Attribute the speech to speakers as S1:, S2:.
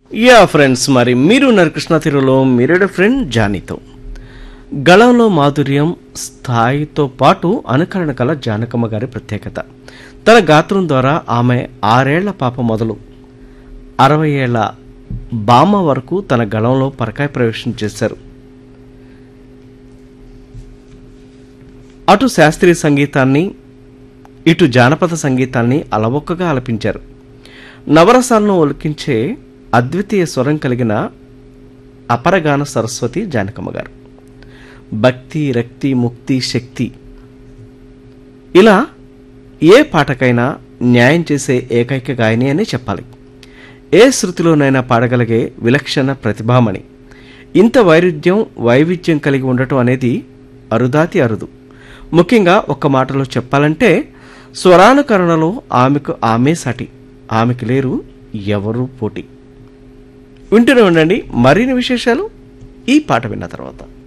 S1: yeah friends మరి మీరు ఉన్నారు కృష్ణ తీరులో మీరేడ ఫ్రెండ్ జానీతో గళంలో మాధుర్యం స్థాయితో పాటు అనుకరణ కల జానకమ్మ గారి ప్రత్యేకత తన గాత్రం ద్వారా ఆమె ఆరేళ్ల పాప మొదలు అరవై ఏళ్ల బామ్మ వరకు తన గళంలో పరకాయ ప్రవేశం చేశారు అటు శాస్త్రీయ సంగీతాన్ని ఇటు జానపద సంగీతాన్ని అలవొక్కగా ఆలపించారు నవరసాలను ఒలికించే అద్వితీయ స్వరం కలిగిన అపరగాన సరస్వతి జానకమ్మ గారు భక్తి రక్తి ముక్తి శక్తి ఇలా ఏ పాటకైనా న్యాయం చేసే ఏకైక గాయని అనే చెప్పాలి ఏ శృతిలోనైనా పాడగలిగే విలక్షణ ప్రతిభామణి ఇంత వైరుధ్యం వైవిధ్యం కలిగి ఉండటం అనేది అరుదాతి అరుదు ముఖ్యంగా ఒక్క మాటలో చెప్పాలంటే స్వరానుకరణలో ఆమెకు ఆమె సాటి ఆమెకు లేరు ఎవరు పోటీ వింటూనే ఉండండి మరిన్ని విశేషాలు ఈ పాట విన్న తర్వాత